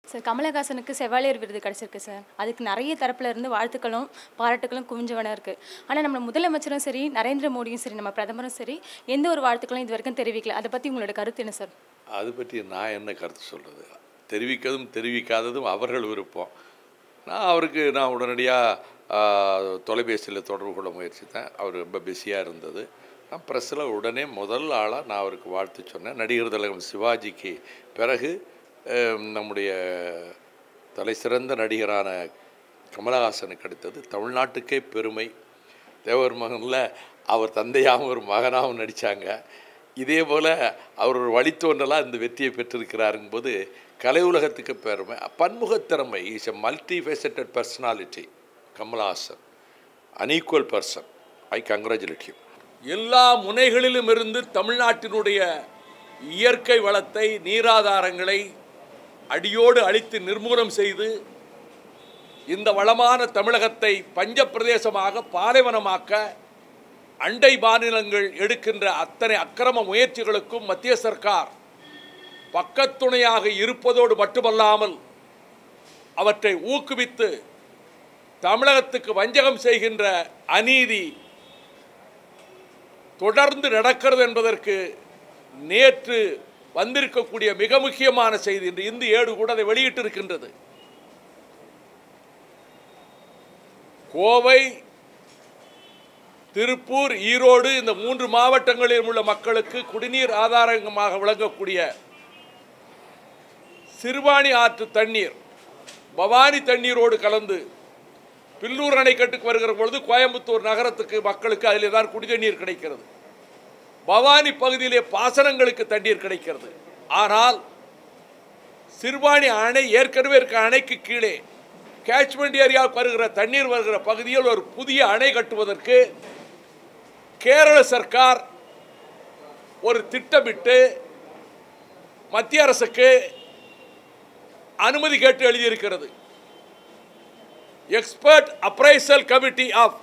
sir கமலஹாசனுக்கு Chevalier விருது கிடச்சிருக்கு sir அதுக்கு நிறைய தரப்புல இருந்து வாழ்த்துக்களும் பாராட்டுகளும் குவிஞ்சவன இருக்குது ஆனால் நம்ம முதலமைச்சரும் சரி நரேந்திர மோடியும் சரி நம்ம பிரதமரும் சரி எந்த ஒரு வாழ்த்துக்களும் இது வரைக்கும் தெரிவிக்கல அதை பற்றி உங்களோட கருத்து என்ன சார் அது பற்றி நான் என்ன கருத்து சொல்கிறது தெரிவிக்கதும் தெரிவிக்காததும் அவர்கள் விருப்பம் நான் அவருக்கு நான் உடனடியாக தொலைபேசியில் தொடர்பு கொள்ள முயற்சித்தேன் அவர் ரொம்ப பிஸியாக இருந்தது நான் ப்ரெஸ்ஸில் உடனே முதல் ஆளாக நான் அவருக்கு வாழ்த்து சொன்னேன் நடிகர் திலகம் சிவாஜிக்கு பிறகு அஹ், நம்முடைய தலைசிறந்த நடிகரான கமலஹாசனுக்கு அடுத்தது தமிழ்நாட்டுக்கே பெருமை தேவர் மகனில் அவர் தந்தையாகவும் ஒரு மகனாகவும் நடித்தாங்க இதே போல் அவர் ஒரு வழித்தோன்றலாக இந்த வெற்றியை பெற்றிருக்கிறாருங்கும்போது கலை உலகத்துக்கு பெருமை பன்முகத்திறமை is a multi faceted personality Kamal Haasan unequal person I congratulate you எல்லா முனைகளிலும் இருந்து தமிழ்நாட்டினுடைய இயற்கை வளத்தை நீராதாரங்களை அடியோடு அழித்து நிர்மூலம் செய்து இந்த வளமான தமிழகத்தை பஞ்ச பிரதேசமாக பாலைவனமாக்க அண்டை மாநிலங்கள் எடுக்கின்ற அத்தனை அக்கிரம முயற்சிகளுக்கும் மத்திய சர்க்கார் பக்கத்துணையாக இருப்பதோடு மட்டுமல்லாமல் அவற்றை ஊக்குவித்து தமிழகத்துக்கு வஞ்சகம் செய்கின்ற அநீதி தொடர்ந்து நடக்கிறது என்பதற்கு நேற்று வந்திருக்கக்கூடிய மிக முக்கியமான செய்தி இன்று இந்து ஏடு கூட அதை வெளியிட்டிருக்கின்றது கோவை திருப்பூர் ஈரோடு இந்த மூன்று மாவட்டங்களில் உள்ள மக்களுக்கு குடிநீர் ஆதாரமாக விளங்கக்கூடிய சிறுவாணி ஆற்று தண்ணீர் பவானி தண்ணீரோடு கலந்து பில்லூர் அணைக்கட்டுக்கு வருகிற பொழுது கோயம்புத்தூர் நகரத்துக்கு மக்களுக்கு அதில் தான் குடிதண்ணீர் கிடைக்கிறது பவானி பகுதியிலே பாசனங்களுக்கு தண்ணீர் கிடைக்கிறது ஆனால் சிறுவாணி அணை ஏற்கனவே இருக்க அணைக்கு கீழே கேட்ச்மெண்ட் ஏரியாவுக்கு வருகிற தண்ணீர் வருகிற பகுதியில் ஒரு புதிய அணை கட்டுவதற்கு கேரள சர்க்கார் ஒரு திட்டமிட்டு மத்திய அரசுக்கு அனுமதி கேட்டு எழுதியிருக்கிறது expert appraisal committee of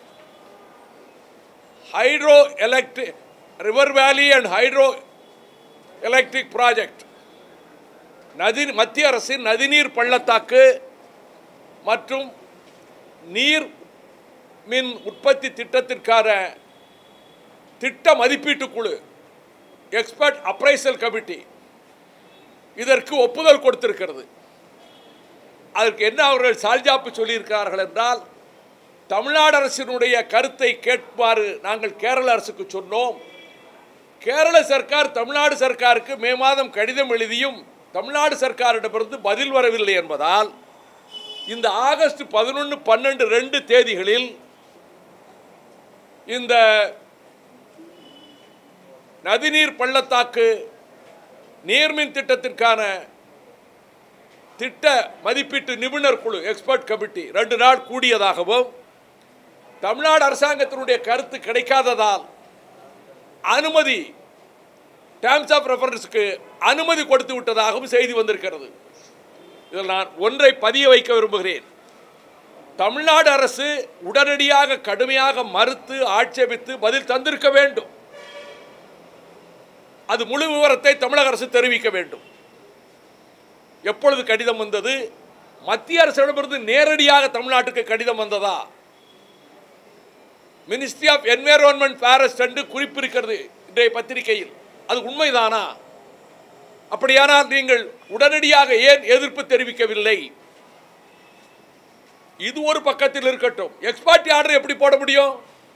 hydro electric river valley and hydro electric project நதி மத்திய அரசின் நதிநீர் பள்ளத்தாக்கு மற்றும் நீர் மின் உற்பத்தி திட்டத்திற்கான திட்ட மதிப்பீட்டு குழு எக்ஸ்பர்ட் அப்ரைசல் கமிட்டி இதற்கு ஒப்புதல் கொடுத்திருக்கிறது அதற்கு என்ன அவர்கள் சால்ஜாப்பு சொல்லியிருக்கிறார்கள் என்றால் தமிழ்நாடு அரசினுடைய கருத்தை கேட்குமாறு நாங்கள் கேரள அரசுக்கு சொன்னோம் கேரள சர்க்கார் தமிழ்நாடு சர்க்காருக்கு மே மாதம் கடிதம் எழுதியும் தமிழ்நாடு சர்க்காரிடமிருந்து பதில் வரவில்லை என்பதால் இந்த ஆகஸ்ட் பதினொன்று பன்னெண்டு ரெண்டு தேதிகளில் இந்த நதிநீர் பள்ளத்தாக்கு நீர்மின் திட்டத்திற்கான திட்ட மதிப்பீட்டு நிபுணர் குழு எக்ஸ்பர்ட் கமிட்டி ரெண்டு நாள் கூடியதாகவும் தமிழ்நாடு அரசாங்கத்தினுடைய கருத்து கிடைக்காததால் அனுமதி டேர்ம்ஸ் ஆஃப் ரெஃபரன்ஸுக்கு அனுமதி கொடுத்து விட்டதாகவும் செய்தி வந்திருக்கிறது இதில் நான் ஒன்றை பதிய வைக்க விரும்புகிறேன் தமிழ்நாடு அரசு உடனடியாக கடுமையாக மறுத்து ஆட்சேபித்து பதில் தந்திருக்க வேண்டும் அது முழு விவரத்தை தமிழக அரசு தெரிவிக்க வேண்டும் எப்பொழுது கடிதம் வந்தது மத்திய அரசிடமிருந்து நேரடியாக தமிழ்நாட்டுக்கு கடிதம் வந்ததா மினிஸ்ட்ரி ஆஃப் என்வைரோன்மெண்ட் ஃபாரஸ்ட் என்று குறிப்பிருக்கிறது இன்றைய பத்திரிகையில் அது உண்மைதானா அப்படியானால் நீங்கள் உடனடியாக ஏன் எதிர்ப்பு தெரிவிக்கவில்லை இது ஒரு பக்கத்தில் இருக்கட்டும் எக்ஸ்பார்ட்டி ஆர்டர் எப்படி போட முடியும்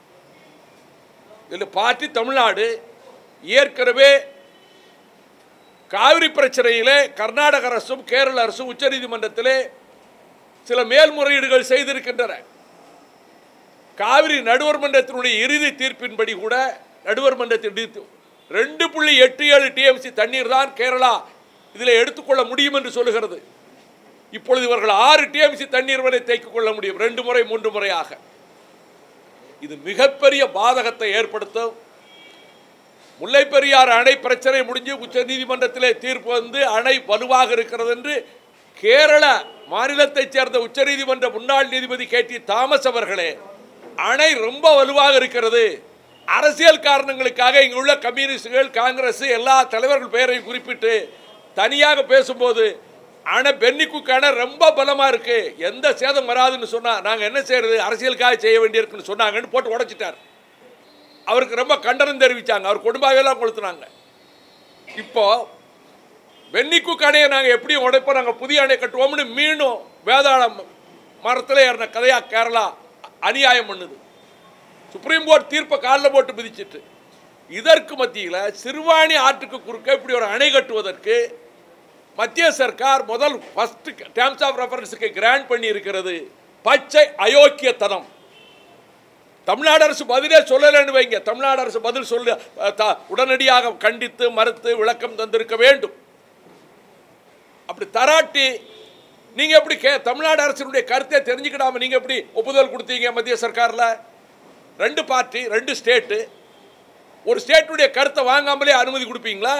இதில் பார்ட்டி தமிழ்நாடு ஏற்கனவே காவிரி பிரச்சனையிலே கர்நாடக அரசும் கேரள அரசும் உச்சநீதிமன்றத்திலே சில மேல்முறையீடுகள் செய்திருக்கின்றன காவிரி நடுவர் மன்றத்தினுடைய இறுதி தீர்ப்பின்படி கூட நடுவர் மன்றத்தின் தீர்ப்பு ரெண்டு புள்ளி எட்டு ஏழு டிஎம்சி தண்ணீர் தான் கேரளா இதில் எடுத்துக்கொள்ள முடியும் என்று சொல்லுகிறது இப்பொழுது இவர்கள் ஆறு டிஎம்சி தண்ணீர் வரை தேக்கிக் கொள்ள முடியும் ரெண்டு முறை மூன்று முறையாக இது மிகப்பெரிய பாதகத்தை ஏற்படுத்தும் முல்லை பெரியாறு அணை பிரச்சனை முடிஞ்சு உச்ச நீதிமன்றத்திலே தீர்ப்பு வந்து அணை வலுவாக இருக்கிறது என்று கேரள மாநிலத்தைச் சேர்ந்த உச்சநீதிமன்ற முன்னாள் நீதிபதி கே டி தாமஸ் அவர்களே அணை ரொம்ப வலுவாக இருக்கிறது அரசியல் காரணங்களுக்காக இங்கு உள்ள கம்யூனிஸ்டுகள் காங்கிரஸ் எல்லா தலைவர்கள் பெயரையும் குறிப்பிட்டு தனியாக பேசும்போது அணை பென்னிக்குக்கு அணை ரொம்ப பலமாக இருக்கு எந்த சேதம் வராதுன்னு சொன்னா நாங்கள் என்ன செய்யறது அரசியலுக்காக செய்ய வேண்டியிருக்குன்னு சொன்னாங்கன்னு போட்டு உடைச்சிட்டார் அவருக்கு ரொம்ப கண்டனம் தெரிவிச்சாங்க அவர் குடும்பாவெல்லாம் கொளுத்துனாங்க இப்போ வெண்ணிக்கு அணையை நாங்கள் எப்படி உடைப்போம் நாங்கள் புதிய அணை கட்டுவோம்னு மீண்டும் வேதாளம் மரத்தில் ஏறின கதையா கேரளா அநியாயம் பண்ணுது சுப்ரீம் கோர்ட் தீர்ப்பை காலில் போட்டு மிதிச்சிட்டு இதற்கு மத்தியில் சிறுவாணி ஆற்றுக்கு குறுக்க இப்படி ஒரு அணை கட்டுவதற்கு மத்திய சர்க்கார் முதல் ஃபர்ஸ்ட் டேர்ம்ஸ் ஆஃப் ரெஃபரன்ஸுக்கு கிராண்ட் பண்ணி இருக்கிறது பச்சை அயோக்கியத்தனம் தமிழ்நாடு அரசு பதிலே சொல்லலைன்னு வைங்க தமிழ்நாடு அரசு பதில் சொல்ல அஹ், த- உடனடியாக கண்டித்து மறுத்து விளக்கம் தந்திருக்க வேண்டும் அப்படி தராட்டி நீங்க எப்படி கே தமிழ்நாடு அரசினுடைய கருத்தை தெரிஞ்சுக்கிடாம நீங்க எப்படி ஒப்புதல் கொடுத்தீங்க மத்திய சர்க்கார்ல ரெண்டு பார்ட்டி ரெண்டு ஸ்டேட்டு ஒரு ஸ்டேட்டுடைய கருத்தை வாங்காமலே அனுமதி கொடுப்பீங்களா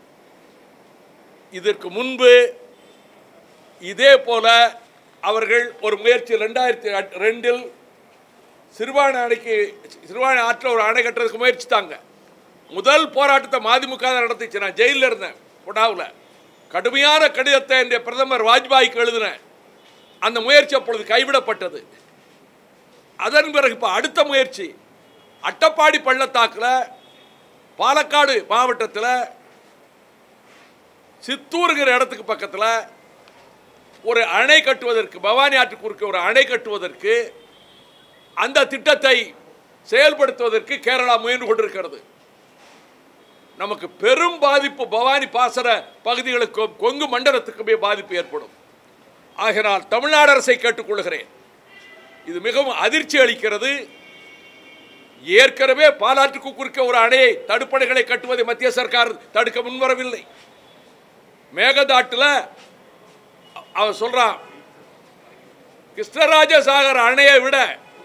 இதற்கு முன்பு இதே போல அவர்கள் ஒரு முயற்சி ரெண்டாயிரத்தி ரெண்டில் சிறுவாணி அணைக்கு சிறுவாணி ஆற்றில் ஒரு அணை கட்டுறதுக்கு முயற்சித்தாங்க முதல் போராட்டத்தை மதிமுக தான் நடத்திச்சு நான் ஜெயிலில் இருந்தேன் கொடாவில் கடுமையான கடிதத்தை என் பிரதமர் வாஜ்பாய்க்கு எழுதினேன் அந்த முயற்சி அப்பொழுது கைவிடப்பட்டது அதன் பிறகு இப்போ அடுத்த முயற்சி அட்டப்பாடி பள்ளத்தாக்கில் பாலக்காடு மாவட்டத்தில் சித்தூருங்கிற இடத்துக்கு பக்கத்தில் ஒரு அணை கட்டுவதற்கு பவானி ஆற்றுக்கு குறுக்க ஒரு அணை கட்டுவதற்கு அந்த திட்டத்தை செயல்படுத்துவதற்கு கேரளா முயன்று கொண்டிருக்கிறது நமக்கு பெரும் பாதிப்பு பவானி பாசன பகுதிகளுக்கும் கொங்கு மண்டலத்துக்குமே பாதிப்பு ஏற்படும் ஆகினால் தமிழ்நாடு அரசை கேட்டுக்கொள்கிறேன் இது மிகவும் அதிர்ச்சி அளிக்கிறது ஏற்கனவே பாலாற்றுக்கு குறுக்க ஒரு அணையை தடுப்பணைகளை கட்டுவதை மத்திய சர்க்கார் தடுக்க முன்வரவில்லை மேகதாட்டில் அவன் சொல்றான் கிருஷ்ணராஜ சாகர் அணையை விட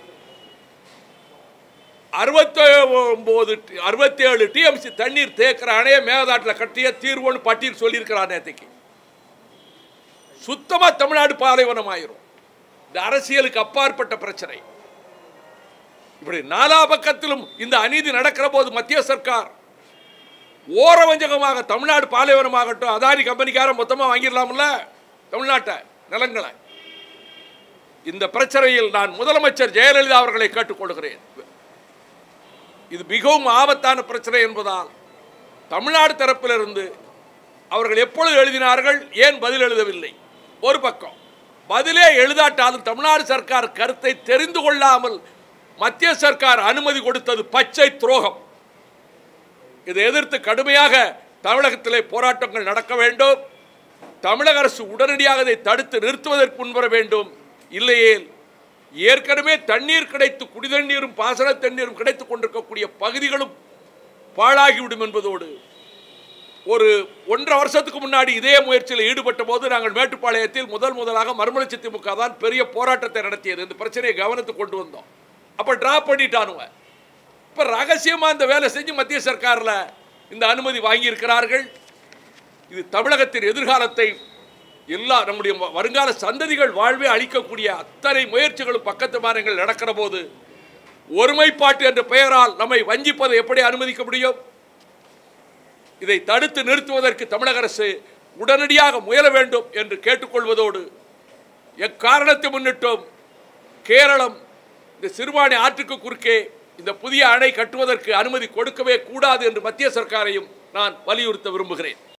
அறுபத்தி ஒன்பது அறுபத்தி ஏழு டிஎம்சி தண்ணீர் தேக்கிற அணையை மேகதாட்டில் கட்டிய தீர்வுன்னு பட்டியல் சொல்லியிருக்கிறார் நேற்றுக்கு சுத்தமா தமிழ்நாடு பாலைவனம் ஆயிரும் இந்த அரசியலுக்கு அப்பாற்பட்ட பிரச்சனை இப்படி நாலா பக்கத்திலும் இந்த அநீதி நடக்கிற போது மத்திய சர்க்கார் ஓரவஞ்சகமாக தமிழ்நாடு பாலைவனமாகட்டும் அதானி கம்பெனிக்காரன் மொத்தமாக வாங்கிடலாம்ல தமிழ்நாட்டை நிலங்களை இந்த பிரச்சனையில் நான் முதலமைச்சர் ஜெயலலிதா அவர்களை கேட்டுக்கொள்கிறேன் இது மிகவும் ஆபத்தான பிரச்சனை என்பதால் தமிழ்நாடு தரப்பிலிருந்து அவர்கள் எப்பொழுது எழுதினார்கள் ஏன் பதில் எழுதவில்லை ஒரு பக்கம் பதிலே எழுதாட்டாலும் தமிழ்நாடு சர்க்கார் கருத்தை தெரிந்து கொள்ளாமல் மத்திய சர்க்கார் அனுமதி கொடுத்தது பச்சை துரோகம் இதை எதிர்த்து கடுமையாக தமிழகத்திலே போராட்டங்கள் நடக்க வேண்டும் தமிழக அரசு உடனடியாக இதை தடுத்து நிறுத்துவதற்கு முன்வர வேண்டும் இல்லையேல் ஏற்கனவே தண்ணீர் கிடைத்து குடிதண்ணீரும் பாசன தண்ணீரும் கிடைத்துக் கொண்டிருக்கக்கூடிய பகுதிகளும் பாழாகிவிடும் என்பதோடு ஒரு ஒன்றரை வருஷத்துக்கு முன்னாடி இதே முயற்சியில் ஈடுபட்ட போது நாங்கள் மேட்டுப்பாளையத்தில் முதல் முதலாக மறுமலர்ச்சி திமுக தான் பெரிய போராட்டத்தை நடத்தியது இந்த பிரச்சனையை கவனத்துக்கு கொண்டு வந்தோம் அப்போ டிராப் பண்ணிட்டானுவ இப்போ ரகசியமாக இந்த வேலை செஞ்சு மத்திய சர்க்காரில் இந்த அனுமதி வாங்கியிருக்கிறார்கள் இது தமிழகத்தின் எதிர்காலத்தை எல்லா நம்முடைய வ- வருங்கால சந்ததிகள் வாழ்வே அளிக்கக்கூடிய அத்தனை முயற்சிகளும் பக்கத்து மாநிலங்கள் நடக்கிற போது ஒருமைப்பாட்டு என்ற பெயரால் நம்மை வஞ்சிப்பதை எப்படி அனுமதிக்க முடியும் இதை தடுத்து நிறுத்துவதற்கு தமிழக அரசு உடனடியாக முயல வேண்டும் என்று கேட்டுக்கொள்வதோடு எக்காரணத்தை முன்னிட்டும் கேரளம் இந்த சிறுவாணி ஆற்றுக்கு குறுக்கே இந்த புதிய அணை கட்டுவதற்கு அனுமதி கொடுக்கவே கூடாது என்று மத்திய சர்க்காரையும் நான் வலியுறுத்த விரும்புகிறேன்